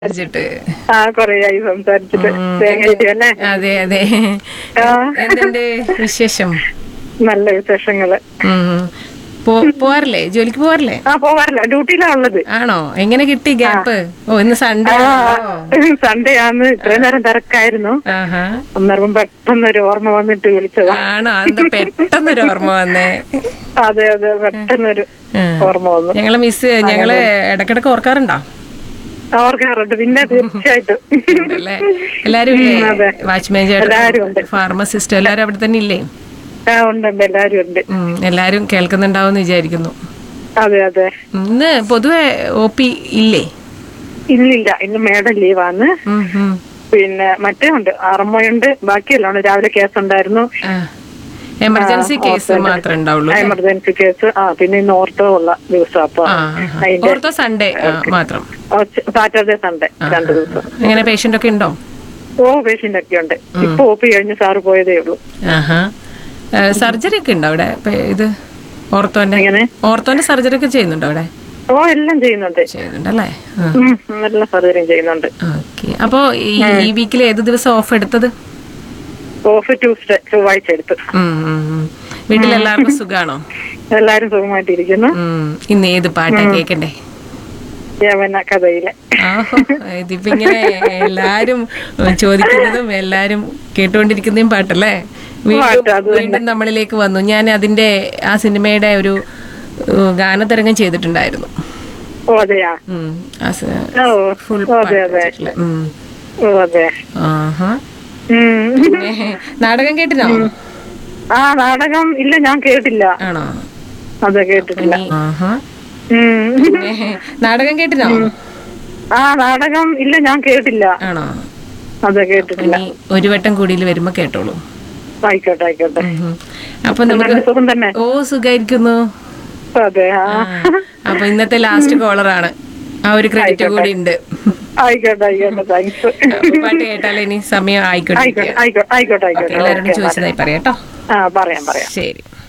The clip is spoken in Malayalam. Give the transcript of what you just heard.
സംസാരിച്ചിട്ട് ആ കൊറേയായി സംസാരിച്ചിട്ട് ഉം. തേങ്ങ അല്ലേ അതെ അതെ ആ. എന്തുണ്ട് വിശേഷം നല്ല വിശേഷങ്ങള് ഉം. പോ- പോവാറില്ലേ ജോലിക്ക് പോവാറില്ലേ ആ പോവാറില്ല ഡ്യൂട്ടിയിലാ ഉള്ളത് ആണോ എങ്ങനെ കിട്ടി ഗ്യാപ്പ് ഓ ഇന്ന് സൺഡേ ആ ആണോ സൺഡേ ആന്ന് ഇത്രയും നേരം തിരക്കായിരുന്നു ആഹാ അന്നേരം പെട്ടെന്ന് ഒരു ഓർമ്മ വന്നിട്ട് വിളിച്ചതാ ആണോ എന്താ പെട്ടെന്നൊരു ഓർമ്മ വന്നേ അതെ അതെ പെട്ടെന്നൊരു ആ. ഓർമ്മ വന്നു ഞങ്ങളെ മിസ് ഞങ്ങള് ഇടക്കിടക്ക് ഓർക്കാറുണ്ടോ ഓർക്കാറുണ്ട് പിന്നെ തീർച്ചയായിട്ടും ഉണ്ടല്ലേ എല്ലാരും ഇല്ലേ ഉം, അതെ. വാച്ച്മാൻ എല്ലാരും ഉണ്ട്. ചേട്ടൻ ഫാർമസിസ്റ്റ് എല്ലാരും അവിടെ തന്നെ ഇല്ലേ ആ ഉണ്ട് ഉണ്ട് എല്ലാരും ഉണ്ട് ഉം, എല്ലാരും കേൾക്കുന്നുണ്ടാവും വിചാരിക്കുന്നു അതെ അതെ ഇന്ന് പൊതുവെ ഒ പി ഇല്ലേ ഇല്ലില്ല ഇന്ന് മേഡം ലീവാന്ന് ഉം, ഉം. പിന്നെ മറ്റേ ഉണ്ട് ആറമ്മയുണ്ട് ബാക്കിയെല്ലാം ഉണ്ട് രാവിലെ കേസ് ഉണ്ടായിരുന്നു ആ. എമർജൻസി കേസ് മാത്രമേ ഉണ്ടാവുള്ളൂ അല്ലേ? എമർജൻസി കേസ് ആ പിന്നെ ഇന്ന് ഓർത്തോ ഉള്ള ദിവസം അപ്പൊ ആ അതിന്റെ ഓർത്തോ സൺഡേ മാത്രം സാറ്റർഡേ സൺഡേ രണ്ടു ദിവസം എങ്ങനെ പേഷ്യന്റ് ഒക്കെ ഉണ്ടോ ഓ പേഷ്യന്റ് ഒക്കെ ഉണ്ട് ഇപ്പൊ ഒ പി കഴിഞ്ഞ് സാറ് പോയതേ ഉള്ളൂ ആഹാ സർജറി ഒക്കെ ഉണ്ടോ അവിടെ ഇപ്പൊ ഇത് ഓർത്തോന്റെ എങ്ങനെ ഓർത്തോന്റെ സർജറി ഒക്കെ ചെയ്യുന്നുണ്ടോ അവിടെ ഓ എല്ലാം ചെയ്യുന്നുണ്ട് ചെയ്യുന്നുണ്ടല്ലേ ആ ഉം, എല്ലാ സർജറിയും ചെയ്യുന്നുണ്ട് ഓക്കെ അപ്പോ ഈ ഈ വീക്കിൽ ഏത് ദിവസം ഓഫ് എടുത്തത് ഓഫ് ട്യൂസ്ഡേ ചൊവ്വാഴ്ച എടുത്ത് ഉം, ഉം, ഉം. വീട്ടിലെല്ലാവർക്കും സുഖാണോ എല്ലാരും സുഖമായിട്ടിരിക്കുന്നു ഉം. ഇന്ന് ഏത് പാട്ടാ കേക്കണ്ടേ യവന കഥയിലെ ആഹോ ഇതിപ്പോ ഇങ്ങനെ എല്ലാരും ചോദിക്കുന്നതും എല്ലാരും കേട്ടുകൊണ്ടിരിക്കുന്നതും പാട്ടല്ലേ വീണ്ടും പാട്ട്, അത് വീണ്ടും നമ്മളിലേക്ക് വന്നു ഞാൻ അതിന്റെ ആ സിനിമയുടെ ഒരു ഏഹ്, ഗാനതരംഗം ചെയ്തിട്ടുണ്ടായിരുന്നു ഓ അതെയാ ഉം. ആ സ- ഓ ഫുൾ ഓ, അതെ അതെ പാട്ട് ഉം. ഓ അതെ ആഹാ ഉം. പിന്നെ നാടകം കേട്ടിനോ ആ നാടകം ഇല്ല ഞാൻ കേട്ടില്ല ആണോ അതെ കേട്ടിട്ടില്ല ഇനി ആഹാ ഉം. പിന്നെ നാടകം കേട്ടിനോ ആ നാടകം ഇല്ല ഞാൻ കേട്ടില്ല ആണോ അതെ കേട്ടിട്ടില്ല ഇനി ഒരു വട്ടം കൂടിയിൽ വരുമ്പോ കേട്ടോളൂ ആയിക്കോട്ടെ ആയിക്കോട്ടെ ഉം. അപ്പൊ നമുക്ക് നല്ല സുഖം തന്നെ ഓ സുഖായിരിക്കുന്നു അതെ ആ അപ്പൊ ഇന്നത്തെ ലാസ്റ്റ് കോളറാണ് ആ ഒരു ക്രെഡിറ്റ് കൂടി ഉണ്ട് ആയിക്കോട്ടെ ആയിക്കോട്ടെ താങ്ക്സ് അപ്പൊ പാട്ട് കേട്ടാലേ ഇനി സമയം ആയിക്കോട്ടെ ആയിക്കോട്ടെ ആയിക്കോട്ടെ ആയിക്കോട്ടെ ആയിക്കോട്ടെ എല്ലാവരോടും ഓക്കേ, ചോദിച്ചതായി പറയാട്ടോ ആ പറയാം പറയാം ശരി